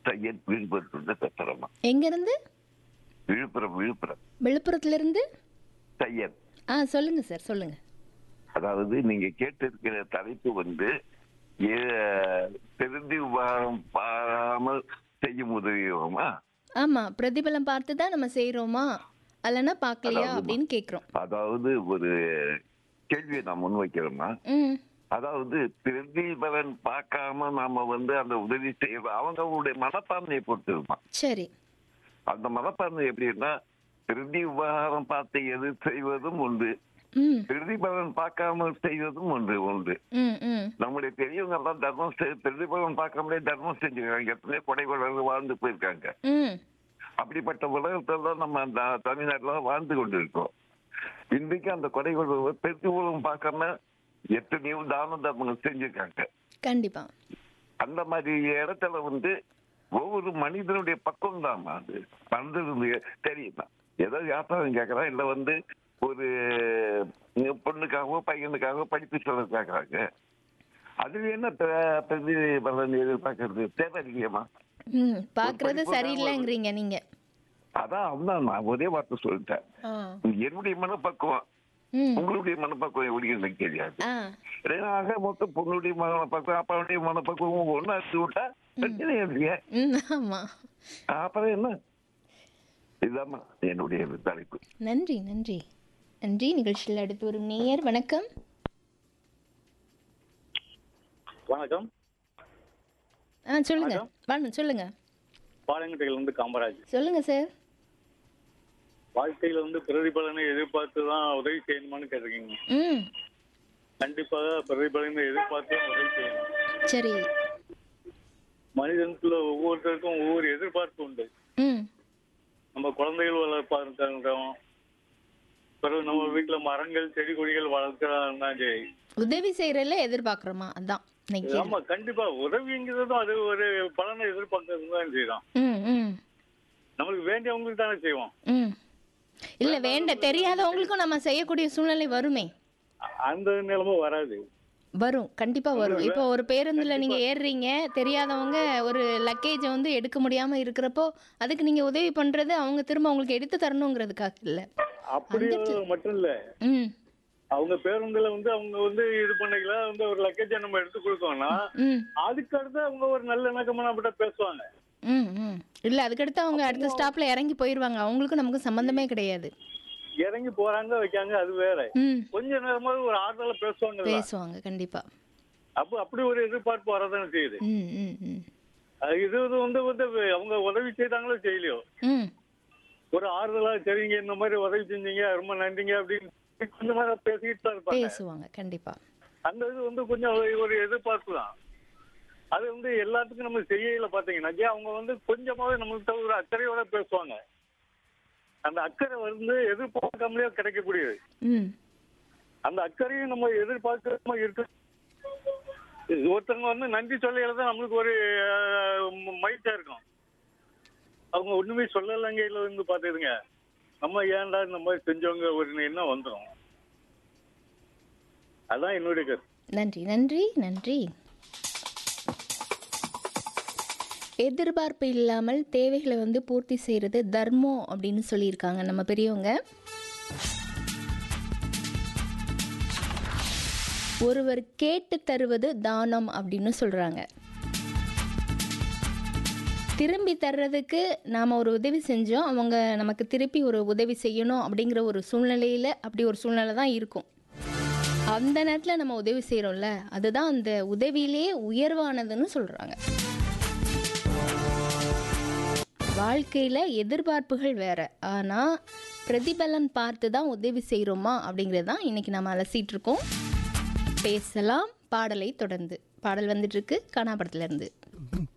சையத் விழுப்புரத்துல பேசுறேம்மா எங்கேருந்து விழுப்புரம் விழுப்புரம் விழுப்புரத்துலேருந்து சையத் ஆ சொல்லுங்கள் சார் சொல்லுங்கள் அதாவது நீங்க கேட்டிருக்கிற தலைப்பு வந்து ஏ- திருந்தி உபகாரம் பாராமல் செய்யும் உதவியோமா ஆமாம் பிரதிபலம் பார்த்து தான் நம்ம செய்கிறோமா அல்லனா பார்க்கலையா அதாவதுமா. அப்படின்னு கேட்குறோம் அதாவது ஒரு கேள்வியை நான் முன்வைக்கிறோமா ம் அதாவது பிரதிபலன் பார்க்காம நாம வந்து அந்த உதவி செய்ய அவங்களுடைய மனப்பான்மையை பொறுத்திருமா சரி அந்த மனப்பான்மை எப்படின்னா பிரதி உபகாரம் பார்த்து எது செய்வதும் உண்டு ம் பிரதிபலன் பார்க்காம செய்வதும் ஒன்று உண்டு ம் ம் நம்முடைய பெரியவங்க எல்லாம் தர்மம் செய்- பிரதிபலன் பார்க்காமலே தர்மம் செஞ்சிருக்காங்க எத்தனையோ கொடை கொடை வாழ்ந்து போயிருக்காங்க ம் அப்படிப்பட்ட உலகத்துல தான் நம்ம அந்த தமிழ்நாட்டுல வாழ்ந்து கொண்டு இருக்கோம் இன்றைக்கு அந்த கொடை கொடை பிரதிபலன் பார்க்காம எத்தனையோ தான தர்மங்கள் செஞ்சிருக்காங்க கண்டிப்பாக அந்த மாதிரி இடத்துல வந்து ஒவ்வொரு மனிதனுடைய பக்கம் தான் அது வந்தது தெரியுமா ஏதோ வியாபாரம் கேட்கறான் இல்ல வந்து ஒரு பொண்ணுக்காகவோ பையனுக்காகவோ படிப்பு சொல்ல கேட்கறாங்க அது என்ன பிர- பிரதிபலன் எதிர்பார்க்கறது தேவை இல்லையம்மா ம் பார்க்குறது படிப்பு சரியில்லைங்கிறீங்க நீங்கள் அதான் அவன்தான் நான் ஒரே வார்த்தை சொல்லிட்டேன் ஆ என்னுடைய மனப்பக்குவம் ம் உங்களுடைய மனப்பக்குவம் எப்படி எனக்கு தெரியாது ஆ ஆக மொத்தம் பொண்ணுடைய மனப்பக்குவம் அப்பாவுடைய மனப்பக்குவம் ஒண்ணா எடுத்து விட்டா பிரச்சனை இல்லையே ம் ஆமாம் அப்புறம் என்ன இதுதான் என்னுடைய தலைப்பு நன்றி நன்றி நன்றி நிகழ்ச்சியில் அடுத்து வரும் நேயர் வணக்கம் வணக்கம் ஆ சொல்லுங்க வாங்க சொல்லுங்க பாலங்கட்டையில இருந்து காமராஜ் சொல்லுங்க சார் வாழ்க்கையில வந்து பிரதிபலனை எதிர்பார்த்து தான் உதவி செய்யணுமான்னு கேட்டிருக்கீங்க ம் கண்டிப்பாக பிரதிபலனை எதிர்பார்த்து தான் உதவி செய்யணும் சரி மனிதனுக்குள்ள ஒவ்வொருத்தருக்கும் ஒவ்வொரு எதிர்பார்ப்பு உண்டு ம் நம்ம குழந்தைகள் வளர்ப்பா இருக்கிறோம் பிறகு நம்ம வீட்டுல மரங்கள் செடி கொடிகள் வளர்க்கறாங்கன்னா சரி உதவி செய்யறதுல எதிர்பார்க்குறோமா அதான் இன்னைக்கு ஆமா கண்டிப்பா உதவிங்கிறதும் அது ஒரு பலனை எதிர்பார்க்கறது தான் செய்யறோம் ம் ம் நம்மளுக்கு வேண்டியவங்களுக்கு தானே செய்வோம் ம் இல்லை வேண்ட தெரியாதவங்களுக்கும் நம்ம செய்யக்கூடிய சூழ்நிலை வருமே அ- அந்த நிலைமை வராது வரும் கண்டிப்பா வரும் இப்போ ஒரு பேருந்துல நீங்க ஏறுறீங்க தெரியாதவங்க ஒரு லக்கேஜை வந்து எடுக்க முடியாம இருக்கிறப்போ அதுக்கு நீங்க உதவி பண்றது அவங்க திரும்ப உங்களுக்கு எடுத்து தரணுங்கிறதுக்காக இல்ல அப்படி மட்டும் இல்ல ம் அவங்க பேருந்துல வந்து அவங்க வந்து இது பண்ணீங்களா வந்து ஒரு லக்கேஜை நம்ம எடுத்து கொடுத்தோம்னா ம் அதுக்கு அடுத்து அவங்க ஒரு நல்ல இணக்கமா நம்மகிட்ட பேசுவாங்க ம் ம் இல்ல அதுக்கடுத்து அவங்க அடுத்த ஸ்டாப்ல இறங்கி போயிருவாங்க அவங்களுக்கும் நமக்கு சம்பந்தமே கிடையாது இறங்கி போறாங்க வைக்காங்க அது வேற ம் கொஞ்ச நேரமாவது ஒரு ஆறுதல பேசுவாங்க பேசுவாங்க கண்டிப்பா அப்போ அப்படி ஒரு எதிர்பார்ப்பு வரதானே செய்யுது ம் ம் ம் அது இது இது வந்து வந்து அவங்க உதவி செய்தாங்களோ செய்யலையோ ம் ஒரு ஆறுதலா சரிங்க இந்த மாதிரி உதவி செஞ்சீங்க ரொம்ப நன்றிங்க அப்படின்னு கொஞ்ச நேரம் பேசிக்கிட்டு தான் இருப்பாங்க பேசுவாங்க கண்டிப்பா அந்த இது வந்து கொஞ்சம் ஒரு- ஒரு எதிர்பார்ப்பு தான் அது வந்து எல்லாத்துக்கும் நம்ம செய்யல பாத்தீங்கன்னா அவங்க வந்து கொஞ்சமாவது நம்மள்கிட்ட ஒரு அக்கறையோட பேசுவாங்க அந்த அக்கறை வந்து எதிர்பார்க்காமலே கிடைக்கக்கூடியது ம் அந்த அக்கறையும் நம்ம எதிர்பார்க்காம இருக்கு ஒருத்தவங்க வந்து நன்றி சொல்லையில தான் நம்மளுக்கு ஒரு மகிழ்ச்சியா இருக்கும் அவங்க ஒண்ணுமே சொல்லலைங்கையில வந்து பாத்துதுங்க நம்ம ஏன்டா இந்த மாதிரி செஞ்சவங்க ஒரு எண்ணம் வந்துடும் அதான் என்னுடைய கருத்து நன்றி நன்றி நன்றி எதிர்பார்ப்பு இல்லாமல் தேவைகளை வந்து பூர்த்தி செய்கிறது தர்மம் அப்படின்னு சொல்லியிருக்காங்க நம்ம பெரியவங்க ஒருவர் கேட்டு தருவது தானம் அப்படின்னு சொல்கிறாங்க திரும்பி தர்றதுக்கு நாம் ஒரு உதவி செஞ்சோம் அவங்க நமக்கு திருப்பி ஒரு உதவி செய்யணும் அப்படிங்கிற ஒரு சூழ்நிலையில் அப்படி ஒரு சூழ்நிலை தான் இருக்கும் அந்த நேரத்தில் நம்ம உதவி செய்கிறோம்ல அதுதான் அந்த உதவியிலே உயர்வானதுன்னு சொல்கிறாங்க வாழ்க்கையில் எதிர்பார்ப்புகள் வேற ஆனால் பிரதிபலன் பார்த்து தான் உதவி செய்கிறோமா அப்படிங்கிறது தான் இன்றைக்கி நம்ம அலசிட்டு இருக்கோம் பேசலாம் பாடலை தொடர்ந்து பாடல் வந்துட்டு இருக்கு காணாப்படத்துல இருந்து